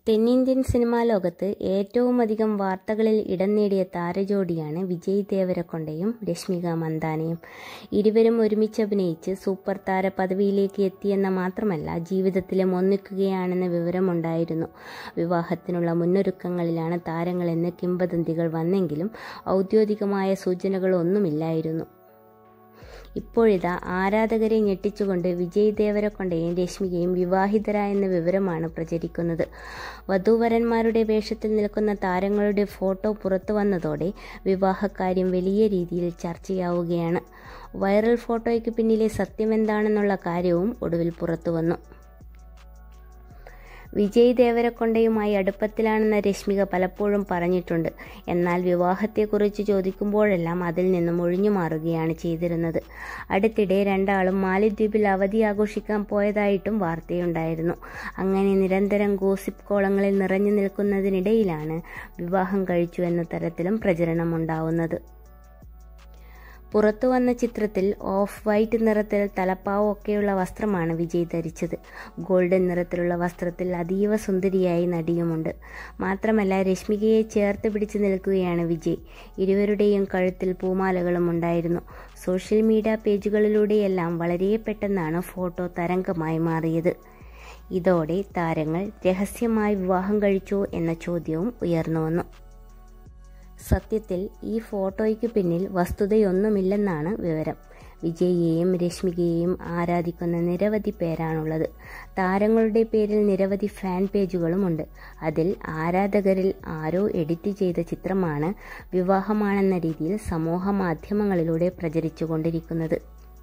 തെന്നിന്ത്യൻ സിനിമാ ലോകത്ത് ഏറ്റവും അധികം വാർത്തകളിൽ ഇടം നേടിയ താരജോഡിയാണ് വിജയ് ദേവരക്കൊണ്ടയും രശ്മിക മന്ദാനയും ഇരുവരും ഒരുമിച്ച് അഭിനയിച്ച് സൂപ്പർ താര പദവിയിലേക്ക് എത്തിയെന്ന മാത്രമല്ല ജീവിതത്തിലും ഒന്നിക്കുകയാണെന്ന വിവരമുണ്ടായിരുന്നു വിവാഹത്തിനുള്ള മുന്നൊരുക്കങ്ങളിലാണ് താരങ്ങളെന്ന് കിംവദന്തികൾ വന്നെങ്കിലും ഔദ്യോഗികമായ സൂചനകളൊന്നുമില്ലായിരുന്നു ഇപ്പോഴിതാ ആരാധകരെ ഞെട്ടിച്ചുകൊണ്ട് വിജയ് ദേവരക്കൊണ്ടയും രശ്മികയും വിവാഹിതരായെന്ന വിവരമാണ് പ്രചരിക്കുന്നത് വധൂവരന്മാരുടെ വേഷത്തിൽ നിൽക്കുന്ന താരങ്ങളുടെ ഫോട്ടോ പുറത്തു വന്നതോടെ വിവാഹക്കാര്യം വലിയ രീതിയിൽ ചർച്ചയാവുകയാണ് വൈറൽ ഫോട്ടോയ്ക്ക് പിന്നിലെ സത്യമെന്താണെന്നുള്ള കാര്യവും ഒടുവിൽ പുറത്തു വന്നു വിജയ് ദേവരക്കൊണ്ടയുമായി അടുപ്പത്തിലാണെന്ന രശ്മിക പലപ്പോഴും പറഞ്ഞിട്ടുണ്ട് എന്നാൽ വിവാഹത്തെക്കുറിച്ച് ചോദിക്കുമ്പോഴെല്ലാം അതിൽ നിന്നും ഒഴിഞ്ഞു മാറുകയാണ് ചെയ്തിരുന്നത് അടുത്തിടെ രണ്ടാളും മാലിദ്വീപിൽ അവധി ആഘോഷിക്കാൻ പോയതായിട്ടും വാർത്തയുണ്ടായിരുന്നു അങ്ങനെ നിരന്തരം ഗോസിപ്പ് കോളങ്ങളിൽ നിറഞ്ഞു നിൽക്കുന്നതിനിടയിലാണ് വിവാഹം കഴിച്ചു എന്ന തരത്തിലും പ്രചരണമുണ്ടാവുന്നത് പുറത്തു വന്ന ചിത്രത്തിൽ ഓഫ് വൈറ്റ് നിറത്തിൽ തലപ്പാവ് ഒക്കെയുള്ള വസ്ത്രമാണ് വിജയ് ധരിച്ചത് ഗോൾഡൻ നിറത്തിലുള്ള വസ്ത്രത്തിൽ അതീവ സുന്ദരിയായി നടിയുമുണ്ട് മാത്രമല്ല രശ്മികയെ ചേർത്ത് പിടിച്ചു നിൽക്കുകയാണ് വിജയ് ഇരുവരുടെയും കഴുത്തിൽ പൂമാലകളും ഉണ്ടായിരുന്നു സോഷ്യൽ മീഡിയ പേജുകളിലൂടെയെല്ലാം വളരെ പെട്ടെന്നാണ് ഫോട്ടോ തരംഗമായി മാറിയത് ഇതോടെ താരങ്ങൾ രഹസ്യമായി വിവാഹം കഴിച്ചോ എന്ന ചോദ്യവും ഉയർന്നു വന്നു സത്യത്തിൽ ഈ ഫോട്ടോയ്ക്ക് പിന്നിൽ വസ്തുതയൊന്നുമില്ലെന്നാണ് വിവരം വിജയിയെയും രശ്മികയെയും ആരാധിക്കുന്ന നിരവധി പേരാണുള്ളത് താരങ്ങളുടെ പേരിൽ നിരവധി ഫാൻ പേജുകളുമുണ്ട് അതിൽ ആരാധകരിൽ ആരോ എഡിറ്റ് ചെയ്ത ചിത്രമാണ് വിവാഹമാണെന്ന രീതിയിൽ സമൂഹ മാധ്യമങ്ങളിലൂടെ പ്രചരിച്ചുകൊണ്ടിരിക്കുന്നത്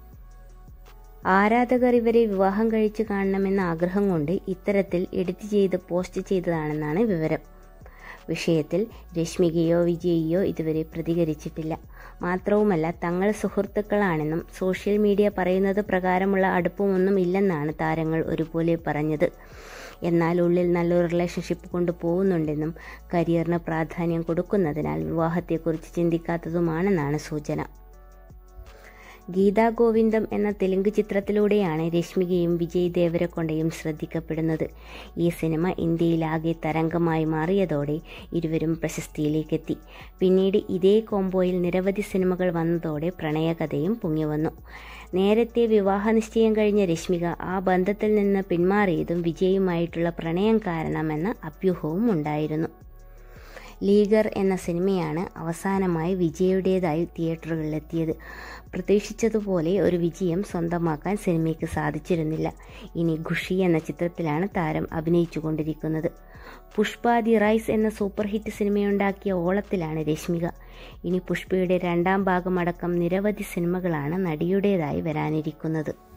ആരാധകർ ഇവരെ വിവാഹം കഴിച്ചു കാണണമെന്ന ആഗ്രഹം കൊണ്ട് ഇത്തരത്തിൽ എഡിറ്റ് ചെയ്ത് പോസ്റ്റ് ചെയ്തതാണെന്നാണ് വിവരം വിഷയത്തിൽ രശ്മികയോ വിജയിയോ ഇതുവരെ പ്രതികരിച്ചിട്ടില്ല മാത്രവുമല്ല തങ്ങൾ സുഹൃത്തുക്കളാണെന്നും സോഷ്യൽ മീഡിയ പറയുന്നത് പ്രകാരമുള്ള അടുപ്പമൊന്നും ഇല്ലെന്നാണ് താരങ്ങൾ ഒരുപോലെ പറഞ്ഞത് എന്നാൽ ഉള്ളിൽ നല്ലൊരു റിലേഷൻഷിപ്പ് കൊണ്ടുപോകുന്നുണ്ടെന്നും കരിയറിന് പ്രാധാന്യം കൊടുക്കുന്നതിനാൽ വിവാഹത്തെക്കുറിച്ച് ചിന്തിക്കാത്തതുമാണെന്നാണ് സൂചന ഗീതാ ഗോവിന്ദം എന്ന തെലുങ്ക് ചിത്രത്തിലൂടെയാണ് രശ്മികയും വിജയ് ദേവരക്കൊണ്ടയും ശ്രദ്ധിക്കപ്പെടുന്നത് ഈ സിനിമ ഇന്ത്യയിലാകെ തരംഗമായി മാറിയതോടെ ഇരുവരും പ്രശസ്തിയിലേക്കെത്തി പിന്നീട് ഇതേ കോംബോയിൽ നിരവധി സിനിമകൾ വന്നതോടെ പ്രണയകഥയും പൊങ്ങിവന്നു നേരത്തെ വിവാഹ നിശ്ചയം കഴിഞ്ഞ രശ്മിക ആ ബന്ധത്തിൽ നിന്ന് പിന്മാറിയതും വിജയുമായിട്ടുള്ള പ്രണയം കാരണമെന്ന അഭ്യൂഹവും ഉണ്ടായിരുന്നു ലീഗർ എന്ന സിനിമയാണ് അവസാനമായി വിജയുടേതായി തിയേറ്ററുകളിലെത്തിയത് പ്രതീക്ഷിച്ചതുപോലെ ഒരു വിജയം സ്വന്തമാക്കാൻ സിനിമയ്ക്ക് സാധിച്ചിരുന്നില്ല ഇനി ഖുഷി എന്ന ചിത്രത്തിലാണ് താരം അഭിനയിച്ചുകൊണ്ടിരിക്കുന്നത് പുഷ്പ ദി റൈസ് എന്ന സൂപ്പർ ഹിറ്റ് സിനിമയുണ്ടാക്കിയ ഓളത്തിലാണ് രശ്മിക ഇനി പുഷ്പയുടെ രണ്ടാം ഭാഗമടക്കം നിരവധി സിനിമകളാണ് നടിയുടേതായി വരാനിരിക്കുന്നത്